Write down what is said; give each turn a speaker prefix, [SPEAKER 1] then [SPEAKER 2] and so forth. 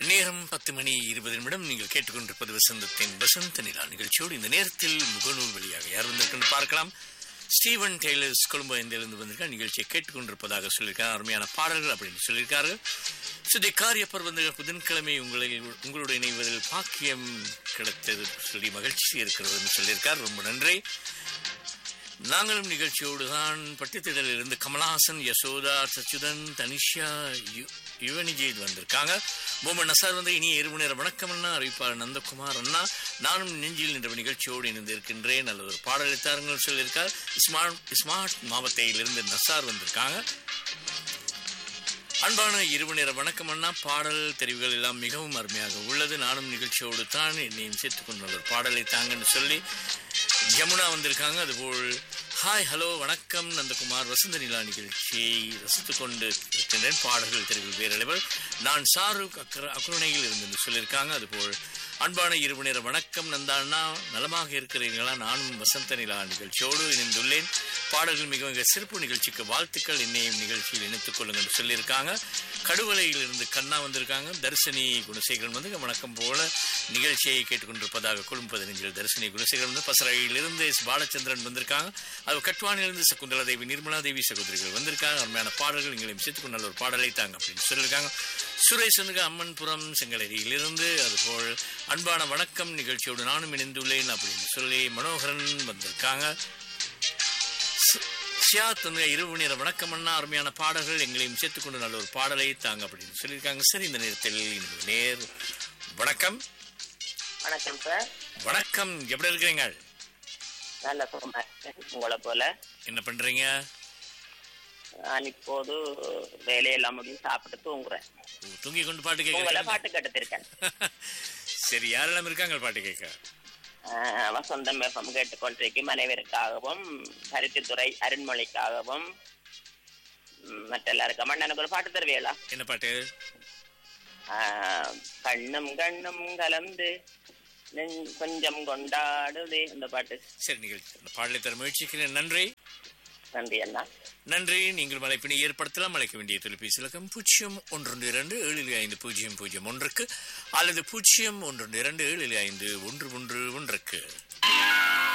[SPEAKER 1] நேரம் பத்து மணி இருபது நிமிடம் நீங்கள் கேட்டுக்கொண்டிருப்பது வசந்தத்தின் வசந்த நிலா நிகழ்ச்சியோடு இந்த நேரத்தில் முகநூல் வழியாக யார் வந்திருக்குன்னு பார்க்கலாம் ஸ்டீவன் டெய்லர்ஸ் கொழும்பு இருந்து வந்திருக்கார் நிகழ்ச்சியை கேட்டுக்கொண்டிருப்பதாக சொல்லியிருக்கார் அருமையான பாடல்கள் அப்படின்னு சொல்லியிருக்காரு சுதி காரியப்பர் வந்து புதன்கிழமை உங்களை உங்களோட இணைவதில் பாக்கியம் கிடைத்தது சொல்லி மகிழ்ச்சி இருக்கிறதுன்னு சொல்லியிருக்கார் ரொம்ப நன்றி நாங்களும் நிகழ்ச்சியோடு தான் பட்டித்திடலில் இருந்து கமலஹாசன் யசோதா சச்சுதன் தனிஷா யு- யுவனிஜித் வந்திருக்காங்க பொம்மன் நசார் வந்து இனி இரவு நேர வணக்கம் அண்ணா அறிவிப்பாளர் நந்தகுமார் அண்ணா நானும் நெஞ்சில் என்ற நிகழ்ச்சியோடு இணைந்திருக்கின்றேன் நல்ல ஒரு பாடலை தாருங்கள் சொல்லியிருக்கார் ஸ்மார்ட் ஸ்மார்ட் மாவட்டத்திலிருந்து நசார் வந்திருக்காங்க அன்பான இரவு நேர வணக்கம் அண்ணா பாடல் தெரிவுகள் எல்லாம் மிகவும் அருமையாக உள்ளது நானும் நிகழ்ச்சியோடு தான் என்னையும் சேர்த்துக்கொண்டு நல்ல ஒரு பாடலை தாங்கன்னு சொல்லி யமுனா வந்திருக்காங்க அதுபோல் ஹாய் ஹலோ வணக்கம் நந்தகுமார் வசந்த நிலா நிகழ்ச்சியை ரசித்துக் கொண்டு இருக்கின்றேன் பாடல்கள் தெரிவில் வேறளவில் நான் ஷாருக் அக்கர அக்குரணையில் இருந்து சொல்லியிருக்காங்க அதுபோல் அன்பான இரவு நேர வணக்கம் நந்தாண்ணா நலமாக இருக்கிறீர்களா நானும் வசந்த நிலா நிகழ்ச்சியோடு இணைந்துள்ளேன் பாடல்கள் மிக மிக சிறப்பு நிகழ்ச்சிக்கு வாழ்த்துக்கள் என்னையும் நிகழ்ச்சியில் இணைத்துக் கொள்ளுங்கள் என்று சொல்லியிருக்காங்க கடுவலையில் இருந்து கண்ணா வந்திருக்காங்க தர்ஷினி குணசேகரன் வந்து வணக்கம் போல நிகழ்ச்சியை கேட்டுக்கொண்டிருப்பதாக கொழும்பு பதினஞ்சில் தர்ஷினி குணசேகரன் வந்து பசறையிலிருந்து எஸ் பாலச்சந்திரன் வந்திருக்காங்க அது கட்வானிலிருந்து சகுந்தலா தேவி நிர்மலா தேவி சகோதரிகள் வந்திருக்காங்க அருமையான பாடல்கள் எங்களையும் சேர்த்துக்கொண்டு நல்ல ஒரு பாடலை தாங்க அப்படின்னு சொல்லியிருக்காங்க சுரேஷ் வந்து அம்மன்புரம் செங்கலரியிலிருந்து அதுபோல் அன்பான வணக்கம் நிகழ்ச்சியோடு நானும் இணைந்துள்ளேன் அப்படின்னு சொல்லி மனோகரன் வந்திருக்காங்க சியாத் வந்து இரவு நேர வணக்கம் அண்ணா அருமையான பாடல்கள் எங்களையும் சேர்த்துக்கொண்டு நல்ல ஒரு பாடலை தாங்க அப்படின்னு சொல்லியிருக்காங்க சரி இந்த நேரத்தில் இன்னும் நேர் வணக்கம்
[SPEAKER 2] வணக்கம் சார்
[SPEAKER 1] வணக்கம் எப்படி இருக்கிறீங்க
[SPEAKER 2] நல்ல சுகமா இருக்கேன் உங்களை போல
[SPEAKER 1] என்ன பண்றீங்க
[SPEAKER 2] நான் இப்போது வேலையெல்லாம் முடியும் சாப்பிட்டு தூங்குறேன்
[SPEAKER 1] ஓ, தூங்கி கொண்டு பாட்டு
[SPEAKER 2] உங்களை
[SPEAKER 1] கேட்க
[SPEAKER 2] பாட்டு கேட்டுத்திருக்கேன்
[SPEAKER 1] சரி யாரெல்லாம் இருக்காங்க பாட்டு கேட்க
[SPEAKER 2] ஆஹ் வசந்தம் எஃப்எம் கேட்டுக்கொண்டிருக்கும் அனைவருக்காகவும் பருத்தித்துறை அருண்மொழிக்காகவும் ம், மற்ற எல்லாருக்கும் அண்ணனுக்கு ஒரு பாட்டு தருவீங்களா
[SPEAKER 1] என்ன பாட்டு
[SPEAKER 2] ஆஹ் கண்ணும் கண்ணும் கலந்து நெஞ்- கொஞ்சம் கொண்டாடுதே அந்த பாட்டு
[SPEAKER 1] சரி நிகழ்ச்சி அந்த பாடலை தர முயற்சிக்கிறேன் நன்றி
[SPEAKER 2] நன்றி அண்ணா
[SPEAKER 1] நன்றி நீங்கள் மலைப்பினை ஏற்படுத்தலாம் அழைக்க வேண்டிய தொலைபேசி இலக்கம் பூஜ்ஜியம் ஒன்று இரண்டு ஏழு ஐந்து பூஜ்ஜியம் பூஜ்ஜியம் ஒன்றுக்கு அல்லது பூஜ்ஜியம் ஒன்று இரண்டு ஏழு ஐந்து ஒன்று ஒன்று ஒன்றுக்கு